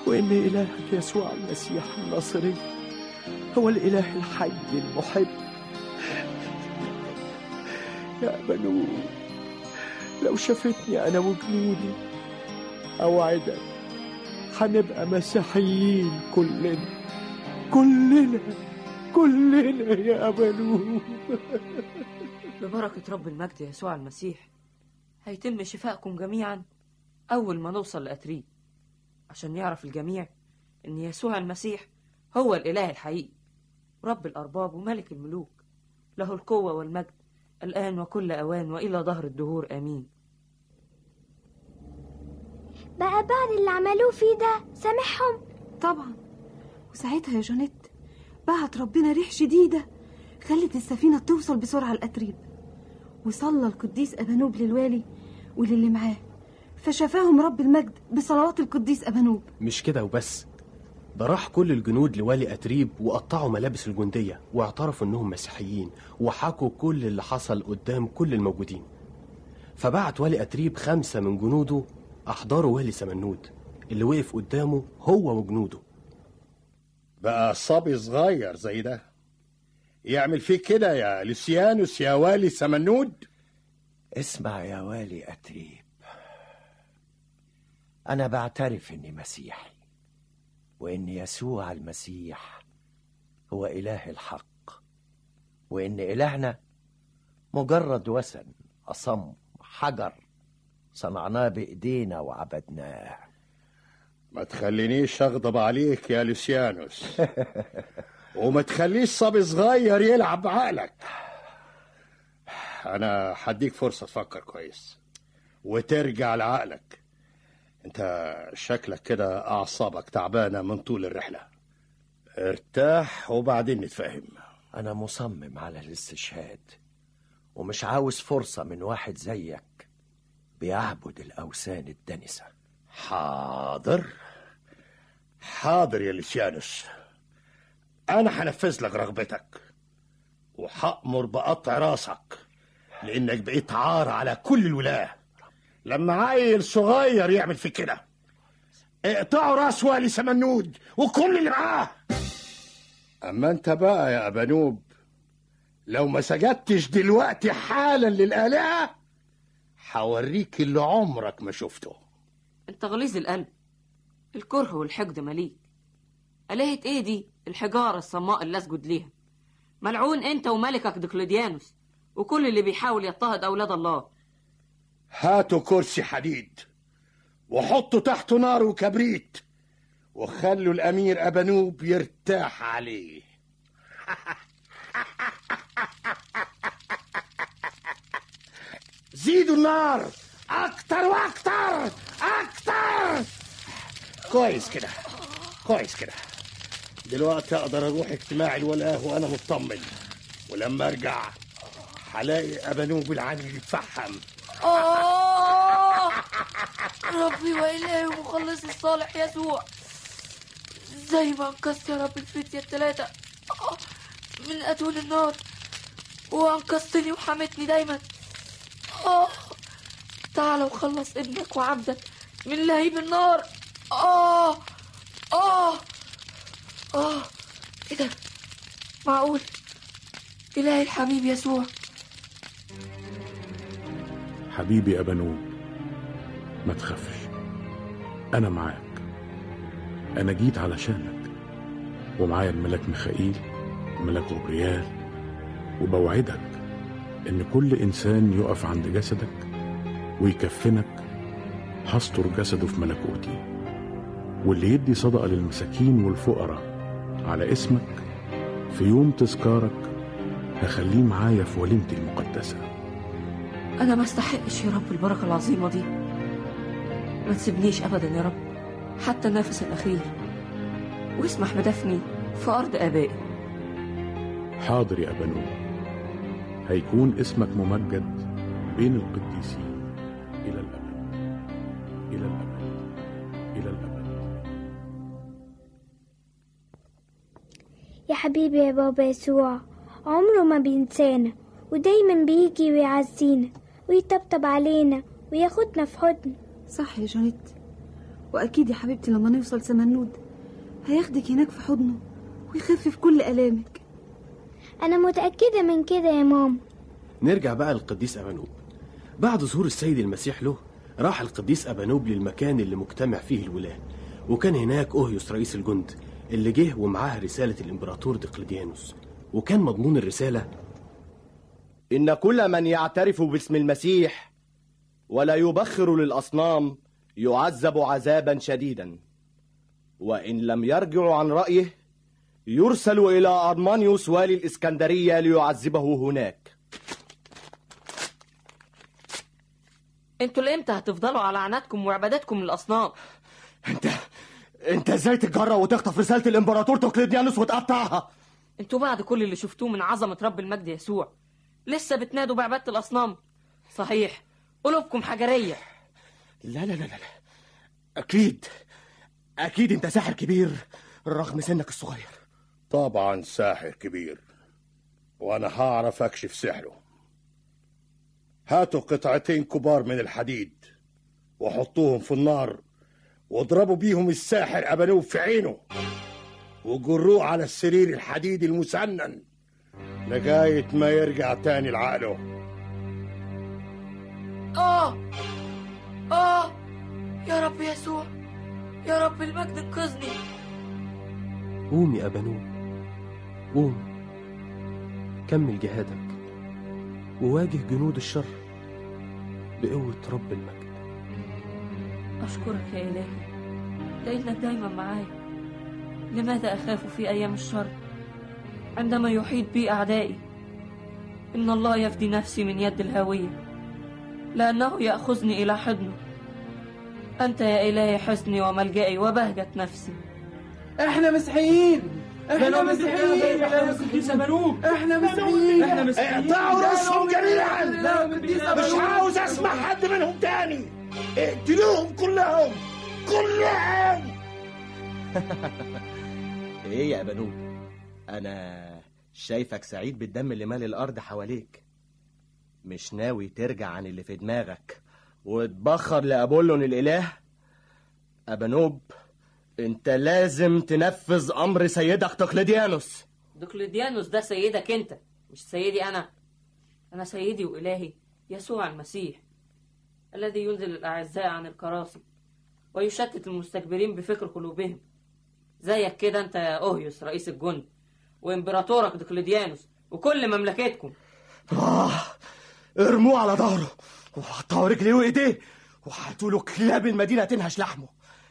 وإن إلهك يسوع المسيح الناصري هو الإله الحي المحب يا بنو لو شافتني أنا وجنودي أوعدك هنبقى مسيحيين كلنا كلنا كلنا يا بنو ببركة رب المجد يسوع المسيح هيتم شفائكم جميعا أول ما نوصل لأتريب عشان يعرف الجميع إن يسوع المسيح هو الإله الحقيقي رب الأرباب وملك الملوك له القوة والمجد الآن وكل أوان وإلى ظهر الدهور آمين بقى بعد اللي عملوه فيه ده سامحهم طبعا وساعتها يا جانيت بعت ربنا ريح شديدة خلت السفينة توصل بسرعة لأتريب وصلى القديس أبانوب للوالي وللي معاه فشفاهم رب المجد بصلوات القديس أبانوب مش كده وبس ده راح كل الجنود لوالي أتريب وقطعوا ملابس الجندية واعترفوا إنهم مسيحيين وحكوا كل اللي حصل قدام كل الموجودين فبعت والي أتريب خمسة من جنوده أحضروا والي سمنود اللي وقف قدامه هو وجنوده بقى صبي صغير زي ده يعمل فيك كده يا لوسيانوس يا والي سمنود اسمع يا والي أتريب أنا بعترف إني مسيحي وإن يسوع المسيح هو إله الحق وإن إلهنا مجرد وثن أصم حجر صنعناه بإيدينا وعبدناه ما تخلينيش أغضب عليك يا لوسيانوس وما تخليش صبي صغير يلعب بعقلك أنا هديك فرصة تفكر كويس وترجع لعقلك انت شكلك كده أعصابك تعبانة من طول الرحلة ارتاح وبعدين نتفاهم أنا مصمم على الاستشهاد ومش عاوز فرصة من واحد زيك بيعبد الأوثان الدنسة حاضر حاضر يا لوسيانوس أنا هنفذ لك رغبتك وهأمر بقطع راسك لأنك بقيت عار على كل الولاة لما عيل صغير يعمل في كده اقطعوا راس والي سمنود وكل اللي معاه أما أنت بقى يا أبانوب لو ما سجدتش دلوقتي حالا للآلهة هوريك اللي عمرك ما شفته انت غليظ القلب الكره والحقد مليك آلهة ايه دي الحجارة الصماء اللي اسجد ليها ملعون انت وملكك دقلديانوس وكل اللي بيحاول يضطهد اولاد الله هاتوا كرسي حديد وحطوا تحته نار وكبريت وخلوا الأمير أبانوب يرتاح عليه زيدوا النار أكتر وأكتر أكتر كويس كده كويس كده دلوقتي أقدر أروح اجتماع الولاة وأنا مطمن ولما أرجع هلاقي أبانوب العالي يتفحم آه ربي وإلهي ومخلص الصالح يسوع زي ما انقذت يا رب الفتية التلاتة آه، من أتون النار وأنقذتني وحمتني دايما آه تعال وخلص ابنك وعبدك من لهيب النار آه آه آه إيه ده معقول إلهي الحبيب يسوع حبيبي أبانوب ما تخافش أنا معاك أنا جيت علشانك ومعايا الملاك ميخائيل وملاك غبريال وبوعدك إن كل إنسان يقف عند جسدك ويكفنك هستر جسده في ملكوتي واللي يدي صدقة للمساكين والفقراء على اسمك في يوم تذكارك هخليه معايا في وليمتي المقدسه انا ما استحقش يا رب البركة العظيمة دي ما تسيبنيش ابدا يا رب حتى النفس الاخير واسمح بدفني في ارض ابائي حاضر يا أبانوب هيكون اسمك ممجد بين القديسين إلى الأبد إلى الأبد إلى الأبد يا حبيبي يا بابا يسوع عمره ما بينسانا ودايما بيجي ويعزينا ويطبطب علينا وياخدنا في حضن صح يا جانيت وأكيد يا حبيبتي لما نوصل سمنود هياخدك هناك في حضنه ويخفف كل آلامك أنا متأكدة من كده يا ماما نرجع بقى للقديس أبانوب بعد ظهور السيد المسيح له راح القديس أبانوب للمكان اللي مجتمع فيه الولاة وكان هناك أوهيوس رئيس الجند اللي جه ومعاه رسالة الإمبراطور دقلديانوس وكان مضمون الرسالة إن كل من يعترف باسم المسيح ولا يبخر للأصنام يعذب عذابا شديدا وإن لم يرجع عن رأيه يرسل إلى أرمانيوس والي الإسكندرية ليعذبه هناك انتوا لامتى هتفضلوا على عنادكم وعباداتكم للاصنام انت انت ازاي تتجرأ وتخطف رسالة الامبراطور توكليديانوس وتقطعها انتوا بعد كل اللي شفتوه من عظمة رب المجد يسوع لسه بتنادوا بعبادة الأصنام صحيح قلوبكم حجرية لا لا لا لا لا. أكيد أكيد أنت ساحر كبير رغم سنك الصغير طبعا ساحر كبير وانا هعرف اكشف سحره هاتوا قطعتين كبار من الحديد وحطوهم في النار واضربوا بيهم الساحر ابانوب في عينه وجروه على السرير الحديدي المسنن لغاية ما يرجع تاني لعقله آه آه يا رب يسوع يا رب المجد انقذني قوم يا أبانوب قوم كمل جهادك وواجه جنود الشر بقوة رب المجد أشكرك يا إلهي لأنك دايما معاي لماذا أخاف في أيام الشر عندما يحيط بي أعدائي إن الله يفدي نفسي من يد الهاوية لأنه يأخذني إلى حضنه أنت يا إلهي حصني وملجئي وبهجة نفسي احنا مسيحيين احنا مسيحيين احنا مسيحيين احنا مسيحيين احنا مسيحيين اقطعوا راسهم جميعا لا قديس مش عاوز اسمع حد منهم تاني اقتلوهم كلهم كلهم إيه يا أبانوب أنا شايفك سعيد بالدم اللي مال الأرض حواليك مش ناوي ترجع عن اللي في دماغك وتبخر لأبولون الإله أبانوب أنت لازم تنفذ أمر سيدك تقليديانوس دقلديانوس ده سيدك أنت مش سيدي أنا أنا سيدي وإلهي يسوع المسيح الذي ينزل الأعزاء عن الكراسي ويشتت المستكبرين بفكر قلوبهم زيك كده أنت يا أوهيوس رئيس الجند وإمبراطورك دقلديانوس وكل مملكتكم آه ارموه على ظهره وقطعوا رجليه وإيديه وهاتوا له كلاب المدينة تنهش لحمه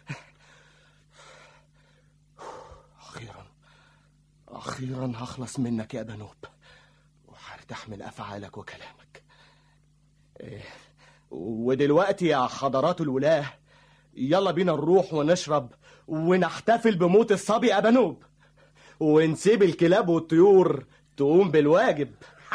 أخيرا أخيرا هخلص منك يا أبانوب وهرتاح من أفعالك وكلامك إيه، ودلوقتي يا حضرات الولاة يلا بينا نروح ونشرب ونحتفل بموت الصبي أبانوب ونسيب الكلاب والطيور تقوم بالواجب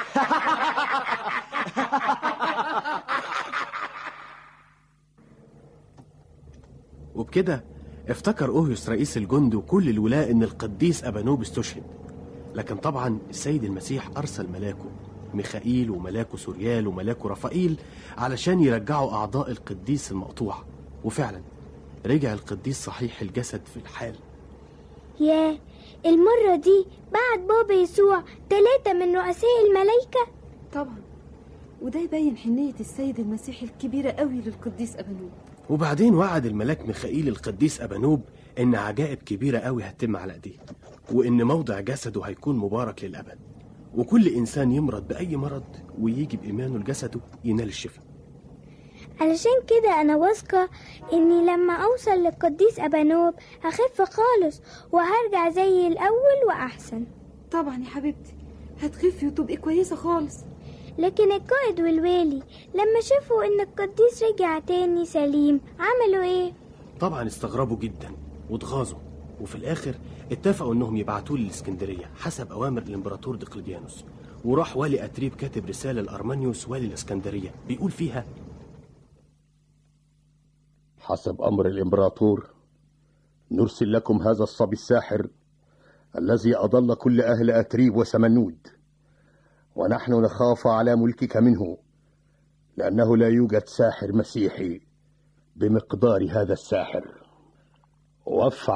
وبكده افتكر أوهيوس رئيس الجند وكل الولاة إن القديس أبانوب استشهد لكن طبعا السيد المسيح أرسل ملاكه ميخائيل وملاكه سوريال وملاكه رفائيل علشان يرجعوا أعضاء القديس المقطوعة وفعلا رجع القديس صحيح الجسد في الحال ياه المرة دي بعد بابا يسوع تلاتة من رؤساء الملايكة طبعا وده يبين حنية السيد المسيح الكبيرة قوي للقديس أبانوب وبعدين وعد الملاك ميخائيل القديس أبانوب إن عجائب كبيرة قوي هتتم على إيديه وإن موضع جسده هيكون مبارك للأبد وكل إنسان يمرض بأي مرض ويجي بإيمانه لجسده ينال الشفاء علشان كده أنا واثقة إني لما أوصل للقديس أبانوب هخف خالص وهرجع زي الأول وأحسن طبعا يا حبيبتي هتخفي وتبقي كويسة خالص لكن القائد والوالي لما شافوا إن القديس رجع تاني سليم عملوا إيه؟ طبعا استغربوا جدا واتغاظوا وفي الآخر اتفقوا إنهم يبعتوه للإسكندرية حسب أوامر الإمبراطور دقلديانوس وراح والي أتريب كاتب رسالة لأرمانيوس والي الإسكندرية بيقول فيها حسب أمر الإمبراطور نرسل لكم هذا الصبي الساحر الذي أضل كل أهل أتريب وسمنود ونحن نخاف على ملكك منه لأنه لا يوجد ساحر مسيحي بمقدار هذا الساحر وفى